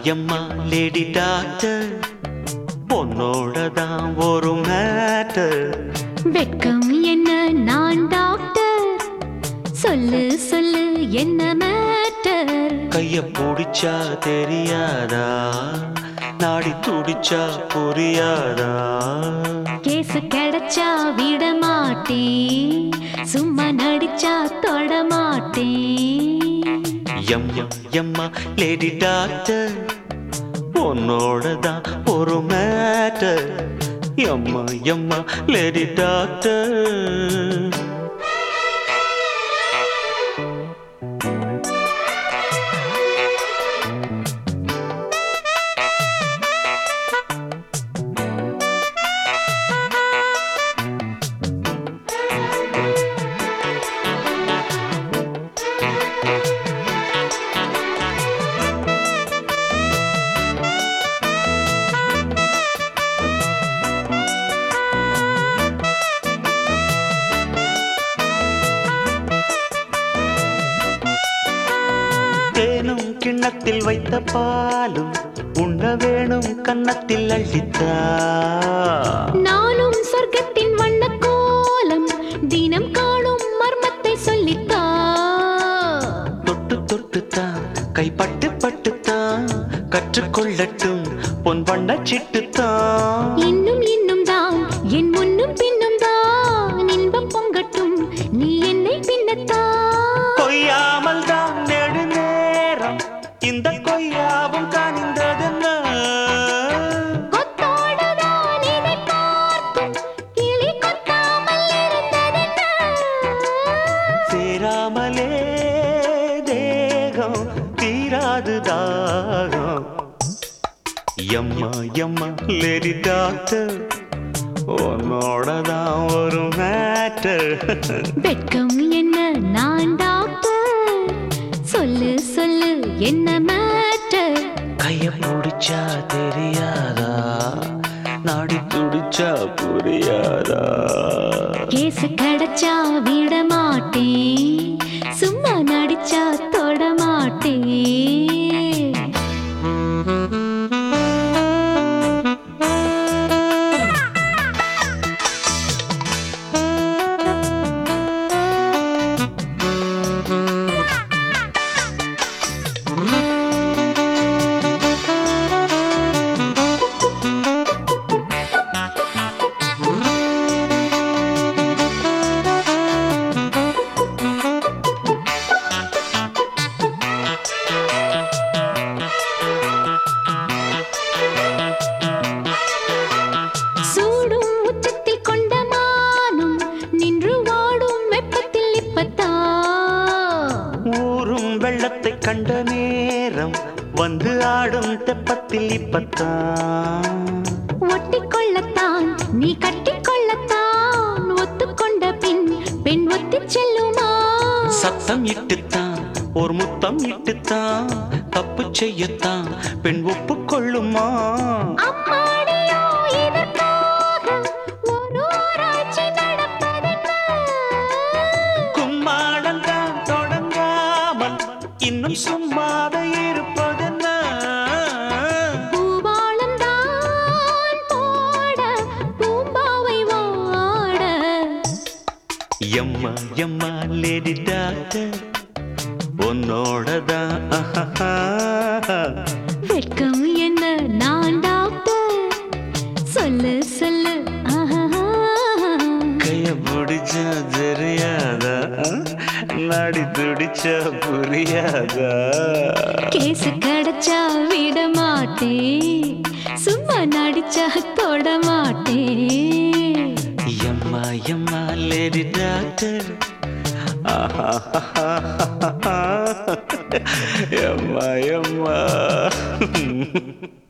எம்மா lady doctor பொண்ணோட தான் ஒரு மேட்டர் வெட்கம் என்ன நான் டாக்டர் சொல்லு சொல்லு என்ன மேட்டர் கைய பிடிச்சா தெரியாதா நாடி துடிச்சா புரியாதா கேஸ் கிடைச்சா விட மாட்டேன் சும்மா நடிச்சா தொட மாட்டேன் எம்மா எம்மா லேடி டாக்டர் பொண்ணோட தான் ஒரு மேட்டர் எம்மா எம்மா லேடி டாக்டர் தேனும் கிண்ணத்தில் வைத்த பாலும் உண்ண வேணும் கன்னத்தில் அள்ளித்தா நானும் சொர்க்கத்தின் வண்ண கோலம் தினம் காணும் மர்மத்தை சொல்லித்தா தொட்டு தொட்டு தான் கைப்பட்டு பட்டு தான் கற்றுக்கொள்ளட்டும் பொன் வண்ண சிட்டு தான் இன்னும் இன்னும் தான் என் முன்னும் பின்னும் தான் இன்பம் பொங்கட்டும் நீ என்னை பின்னத்தா கொய்யாமல் தான் நெடு நேரம் இந்த கொய்யாவும் கனிந்ததென்ன கொத்தோடுதான் இதை பார்த்தும் கிளி கொத்தாமல் இருந்ததென்ன? சேராமலே தேகம் தீராது தாகம் எம்மா எம்மா லேடி டாக்டர் உன்னோட தான் ஒரு மேட்டர் வெட்கம் என்ன நான் டாக்டர் சொல்லு சொல்லு என்ன மேட்டர் கைய பிடிச்சா தெரியாதா நாடி துடிச்சா புரியாதா கேஸ் கிடைச்சா விட மாட்டேன் சும்மா நடிச்சா தொட மாட்டேன் சூடும் உச்சத்தில் கொண்ட மானும் நின்று வாடும் வெப்பத்தில் இப்பத்தா ஊரும் வெள்ளத்தை கண்ட நேரம் வந்து ஆடும் தெப்பத்தில் இப்பத்தான் ஒட்டிக்கொள்ளத்தான் நீ கட்டிக்கொள்ளத்தான் ஒத்துக்கொண்ட பின் பெண் ஒத்திச் செல்லுமா சத்தம் இட்டுத்தான் ஒரு முத்தம் இட்டுத்தான் தப்பு செய்யத்தான் பெண் ஒப்புக்கொள்ளுமா அம்மாடியோ இதற்காக ஒரு ஆராய்ச்சி நடப்பதென்ன? கும்மாடம் தான் தொடங்காமல் இன்னும் சும்மாத இருப்பதென்ன பூவாளம்தான் போட பூம்பாவை வாட எம்மா எம்மா லேடி டாக்டர் உன்னோட தான் வெட்கம் என்ன நான் டாக்டர் சொல்லு சொல்லு ஆஹா. கைய பிடிச்சா தெரியாதா நாடி துடிச்சா புரியாதா கேஸ் கிடைச்சா விட மாட்டேன் சும்மா நடிச்சா தொட மாட்டேன் எம்மா எம்மா லேடி டாக்டர் எம்மா எம்மா